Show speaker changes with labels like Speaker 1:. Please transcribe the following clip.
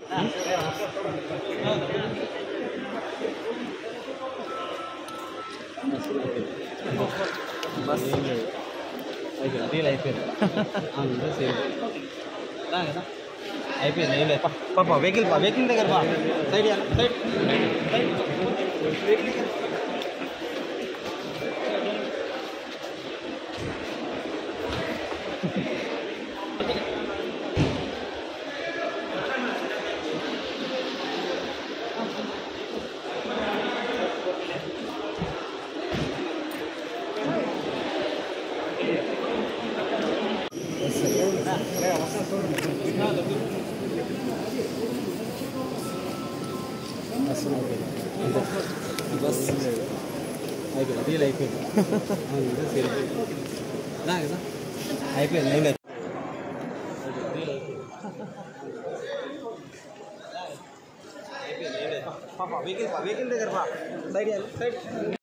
Speaker 1: bus అయిపోయింది deal అయిపోయింది అందరూ సేమ్ రా కదా అయిపోయింది ఏం లేదు పాప వెహికల్ పా వెహికల్ దగ్గర పా సైడ్ ఇయ్యాలి, సైడ్ సైడ్ వెహికల్ దగ్గర బస్ అయిపోయింది డీల్ అయిపోయింది అందరూ సేమ్ రా కదా అయిపోయింది ఏం లేదు డీల్ అయిపోయింది అయిపోయింది ఏం లేదు పాప వెహికల్ పా వెహికల్ దగ్గర పా సైడ్ ఇయ్యాలి, సైడ్